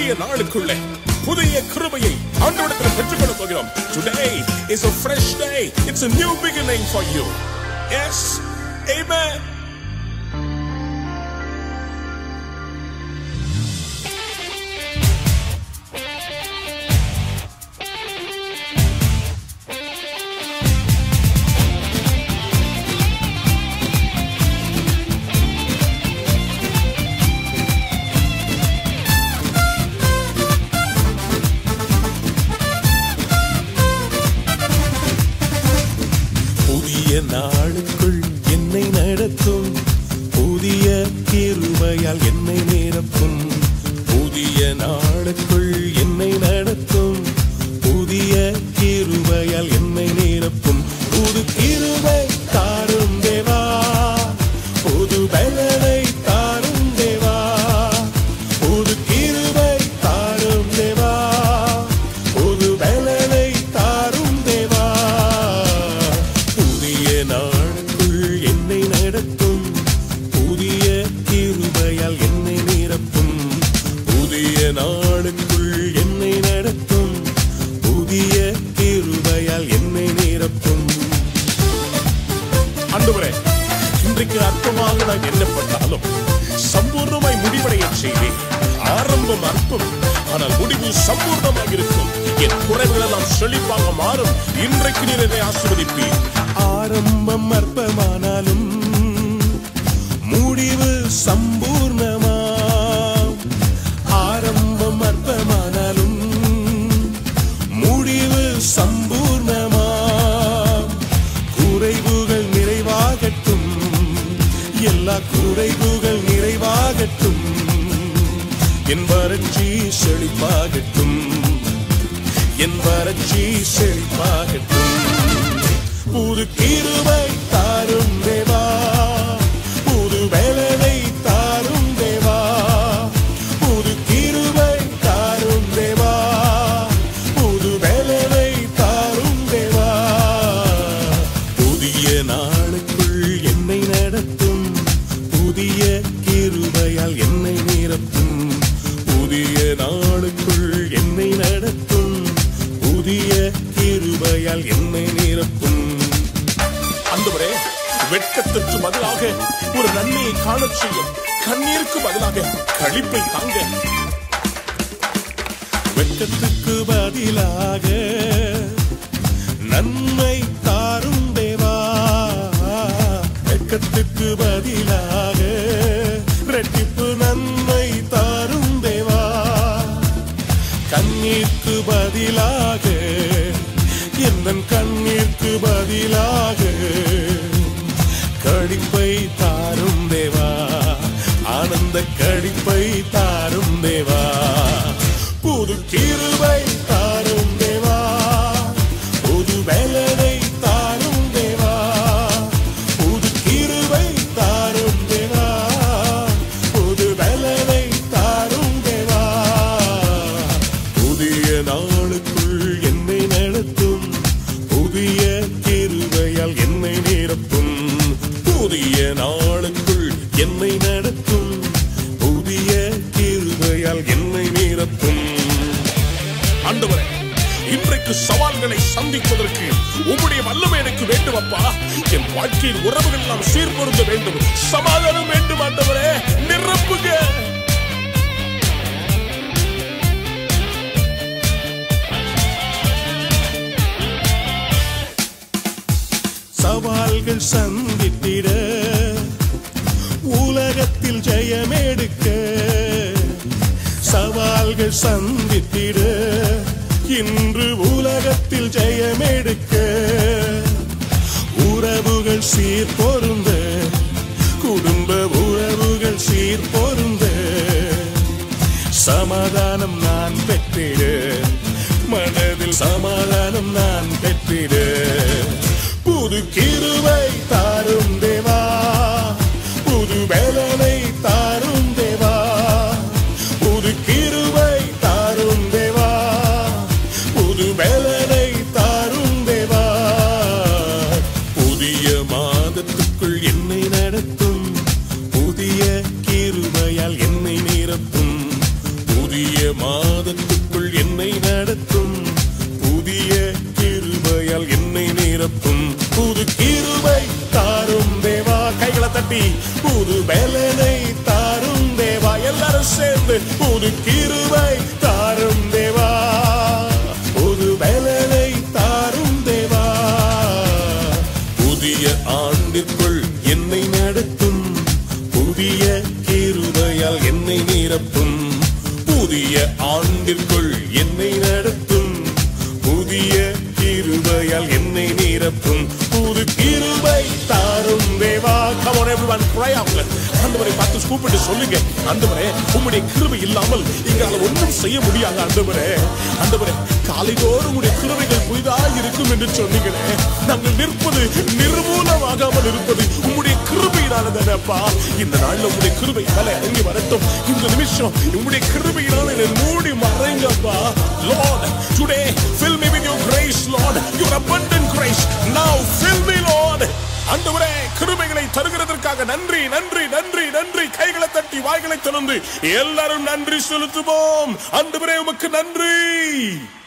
புதிய நாளுக்குள்ளே புதிய கிருபையை ஆண்டவரிடத்தில் பெற்றுக்கொள்ள போகிறோம் today is a fresh day it's a new beginning for you yes amen புதிய நாளுக்குள் என்னை நடத்தும் புதிய கிருபையால் என்னை நிரப்பும் புதிய நாளுக்குள் என்னை நடத்தும் புதிய கிருபையால் என்னை நிரப்பும் புது கிருபை தாரும் தேவா புது பலனை தாரும் தேவா புது கிருபை தாரும் தேவா புது பலனை தாரும் தேவா புதிய நாளுக்குள் என்னை நடத்தும் புதிய கிருபையால் என்னை நிரப்பும் புதிய நாளுக்குள் என்னை நடத்தும் புதிய கிருபையால் என்னை நிரப்பும் ஆண்டவரே இன்றைக்கு அற்பமாக நான் எண்ணப்பட்டாலும் சம்பூர்ணமாய் முடிவடைய செய்வேன் ஆரம்பம் அற்பம் ஆனால் முடிவு சம்பூர்ணமாக இருக்கும் என் குறைகள் எல்லாம் செழிப்பாக மாறும் இன்றைக்கு நீர் என்னை ஆசிர்வதிப்பீர் ஆரம்பம் அற்பமானாலும் முடிவு சம்பூர்ணமா ஆரம்பம் அற்பமானாலும் முடிவு சம்பூர்ணமா குறைவுகள் நிறைவாகட்டும் எல்லா குறைவுகள் நிறைவாகட்டும் என் வறட்சி செழிப்பாகட்டும் என் வறட்சி செழிப்பாகட்டும் புது கிருபை தாரும் தேவா புது வேலனை தாரும் தேவா புது கிருபை தாரும் தேவா புது வேலனை தாரும் தேவா புதிய நாளுக்குள் என்னை நடத்தும் புதிய கிருபையால் என்னை நிரப்பும் புதிய நாளுக்குள் என்னை நடத்தும் புதிய கிருபையால் என்னை நிரப்பும் ஆண்டவரே வெட்கத்திற்கு பதிலாக ஒரு நன்மையை காணச் செய்யும் கண்ணீருக்கு பதிலாக கழிப்பை தாங்க வெட்கத்துக்கு பதிலாக நன்மை தாரும் தேவா வெட்கத்துக்கு பதிலாக ரெட்டிப்பு நன்மை தாரும் தேவா கண்ணீர்க்கு பதிலாக எந்த கண்ணீர்க்கு பதிலாக கடிப்பை தாரும் தேவா ஆனந்த கடிப்பை தாரும் தேவா புது கிருபை தாரும் தேவா புது வேலனை தாரும் தேவா புது கிருபை தாரும் தேவா புது வேலனை தாரும் தேவா புதிய நாளுக்குள் என்னை நடத்தும் புதிய கிருபையால் என்னை நிரப்பும் புதிய நாளுக்குள் என்னை நடத்தும் புதிய கிருபையால் என்னை நிரப்பும் ஆண்டவரே இன்றைக்கு சவால்களை சந்திப்பதற்கு உம்முடைய வல்லமை எனக்கு வேண்டும் அப்பா என் வாழ்க்கையின் உறவுகள் எல்லாம் சீர்பொருந்த வேண்டும் சமாதானம் வேண்டும் ஆண்டவரே நிரப்புங்க சவால்கள் சந்தித்திட உலகத்தில் ஜெயமெடுக்க சவால்கள் சந்தித்திட இன்று உலகத்தில் ஜெயமெடுக்க உறவுகள் சீர் பொருந்த குடும்ப உறவுகள் சீர் பொருந்த சமாதானம் நான் பெற்றிட மனதில் சமாதானம் நான் பெற்றிட புது கிருபை தாரும் தேவா புது வேலனை தாரும் தேவா புது கிருபை தாரும் தேவா புது வேலனை தாரும் தேவா புதிய மாதத்துக்குள் என்னை நடத்தும் புதிய கிருபையால் என்னை நிரப்பும் புதிய மா நிரப்பும் புது கிருபை தாரும் தேவா கைகளை தட்டி புது பலனை தாரும் தேவா எல்லாரும் சேர்ந்து புது கிருபை தாரும் தேவா புது பலனை தாரும் தேவா புதிய ஆண்டிற்குள் என்னை நடத்தும் புதிய கிருபையால் என்னை நிரப்பும் புதிய ஆண்டிற்குள் என்னை நடத்தும் புதிய கிருபையால் என்னை நிரப்பும் புது கிருபை தாரும் தேவா come on everyone cry out ஆண்டவரை பார்த்து கூப்பிட்டு சொல்லுங்க ஆண்டவரே உம்முடைய கிருபை இல்லாமல் எங்களால் ஒன்றும் செய்ய முடியாது ஆண்டவரே ஆண்டவரே காலைதோறும் உடைய கிருபைகள் புதிதாக இருக்கும் என்று சொன்னீங்களே நாங்கள் நிற்பது நிர்மூலமாகாமல் இருப்பது உம்முடைய கிருபையினால தானேப்பா இந்த நாள்ல உம்முடைய கிருபை மேல இறங்கி வரட்டும் இந்த நிமிஷம் உம்முடைய கிருபையினால என்னை மூடி மறைங்கப்பா Lord today fill me with your grace Lord your abundant grace now fill me Lord ஆண்டவரே கிருபைகளை தருகிறதற்காக நன்றி நன்றி நன்றி நன்றி கைகளை தட்டி வாய்களை திறந்து எல்லாரும் நன்றி செலுத்துவோம் ஆண்டவரே உமக்கு நன்றி